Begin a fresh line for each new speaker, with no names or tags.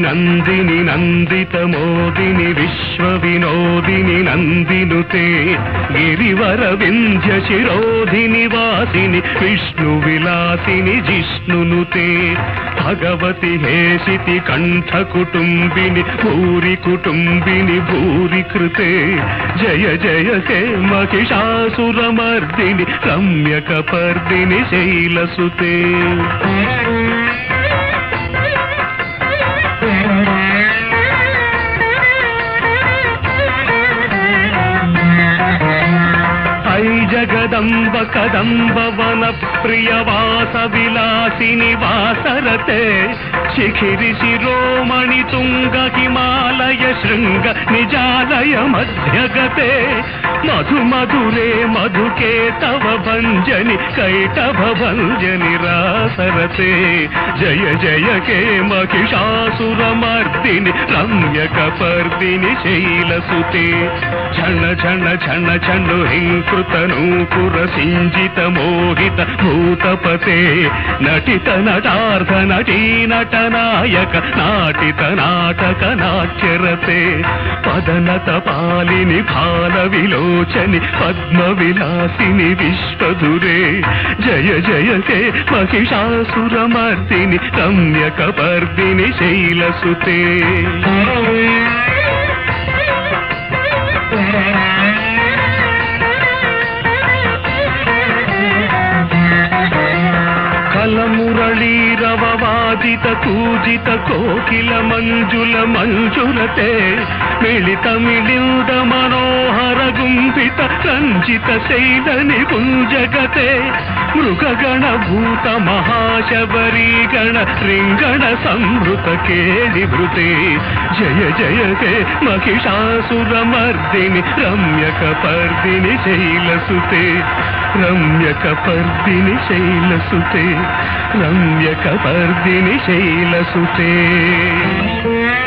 నందిని నందిత మోదిని విశ్వ వినోదిని నందినుతే గిరివర వింధ్య శిరోధిని వాసిని విష్ణు విలాసిని జిష్ణునుతే భగవతి హేషితి కంఠ కుటుంబిని భూరి కుటుంబిని భూరి కృతే జయ జయ హే మహిషాసురమర్దిని రమ్యక పర్దిని శైలసుతే ఐ జగదంబ కదంబ వన ప్రియ వాస విలాసిని వాసరతే శిఖిరి శిరోమణి తుంగ హిమాలయ శృంగ నిజాలయ మధ్యగతే మధు మధురే మధుకే తవ భంజని కైటభ భంజని రాసరతే జయ జయ కే మహిషాసురమర్దిని రమ్యక పర్దిని శైలసుతే ఛణ ఛణ ఛణ ఛను హింకృత నూపుర సింజిత మోహిత భూతపతే నటిత నటార్థ నటీ నటనాయక నాటిత నాటక నాట్యరతే పదనత పాలిని భాల విలోచని పద్మ విలాసిని విశ్వధురే జయ జయ హే మహిషాసురమర్దిని రమ్యక పర్దిని శైలసుతే కలమురళీరవవాదిత కూజిత కోకిల మంజుల మంజులతే మిళిత మిళింద మనోహర గుంపిత రంజిత శైలని గుంజగతే మృగగణ భూత మహాశబరీ గణ రింగణ సంభృత కేళి భృతే జయ జయ హే మహిషాసురమర్దిని రమ్యక పర్దిని శైలసుతే రమ్యక పర్దిని శైలసుతే రమ్యక పర్దిని శైలసుతే